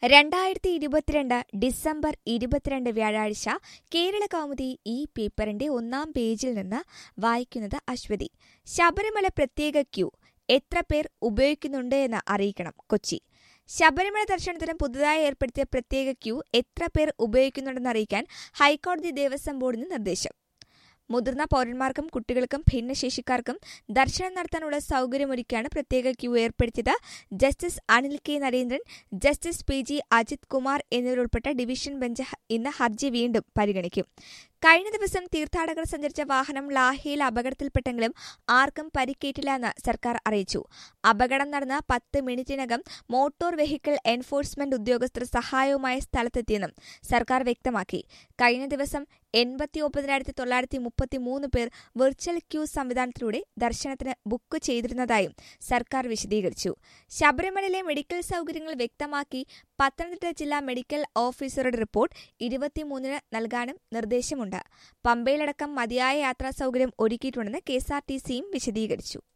രണ്ടായിരത്തി ഇരുപത്തിരണ്ട് ഡിസംബർ ഇരുപത്തിരണ്ട് വ്യാഴാഴ്ച കേരള കൗമുദി ഈ പേപ്പറിന്റെ ഒന്നാം പേജിൽ നിന്ന് വായിക്കുന്നത് അശ്വതി ശബരിമല പ്രത്യേക ക്യൂ എത്ര പേർ ഉപയോഗിക്കുന്നുണ്ട് എന്ന് അറിയിക്കണം കൊച്ചി ശബരിമല ദർശനത്തിന് പുതുതായി ഏർപ്പെടുത്തിയ പ്രത്യേക ക്യൂ എത്ര പേർ ഉപയോഗിക്കുന്നുണ്ടെന്ന് അറിയിക്കാൻ ഹൈക്കോടതി ദേവസ്വം ബോർഡിന് നിർദ്ദേശം മുതിർന്ന പൗരന്മാർക്കും കുട്ടികൾക്കും ഭിന്നശേഷിക്കാർക്കും ദർശനം നടത്താനുള്ള സൗകര്യമൊരുക്കിയാണ് പ്രത്യേക ക്യൂ ഏർപ്പെടുത്തിയത് justice Anil K Narendran justice P G Ajith Kumar എന്നിവരുൾപ്പെട്ട ഡിവിഷൻ ബെഞ്ച് ഇന്ന് ഹർജി വീണ്ടും പരിഗണിക്കും കഴിഞ്ഞ ദിവസം തീർത്ഥാടകർ സഞ്ചരിച്ച വാഹനം ലാഹയിൽ അപകടത്തിൽപ്പെട്ടെങ്കിലും ആർക്കും പരിക്കേറ്റില്ല എന്ന് സർക്കാർ അറിയിച്ചു അപകടം നടന്ന പത്ത് മിനിറ്റിനകം മോട്ടോർ വെഹിക്കിൾ എൻഫോഴ്സ്മെന്റ് ഉദ്യോഗസ്ഥർ സഹായവുമായി സ്ഥലത്തെത്തിയെന്നും സർക്കാർ വ്യക്തമാക്കി കഴിഞ്ഞ ദിവസം എൺപത്തി ഒമ്പതിനായിരത്തി തൊള്ളായിരത്തി മുപ്പത്തി മൂന്ന് പേർ വിർച്വൽ ക്യൂ സംവിധാനത്തിലൂടെ ദർശനത്തിന് ബുക്ക് ചെയ്തിരുന്നതായും സർക്കാർ വിശദീകരിച്ചു ശബരിമലയിലെ മെഡിക്കൽ സൗകര്യങ്ങൾ വ്യക്തമാക്കി പത്തനംതിട്ട ജില്ലാ മെഡിക്കൽ ഓഫീസറുടെ റിപ്പോർട്ട് ഇരുപത്തിമൂന്നിന് നൽകാനും നിർദ്ദേശമുണ്ട് പമ്പയിലടക്കം മതിയായ യാത്രാ സൗകര്യം ഒരുക്കിയിട്ടുണ്ടെന്ന് കെ എസ് ആർ ടി സിയും വിശദീകരിച്ചു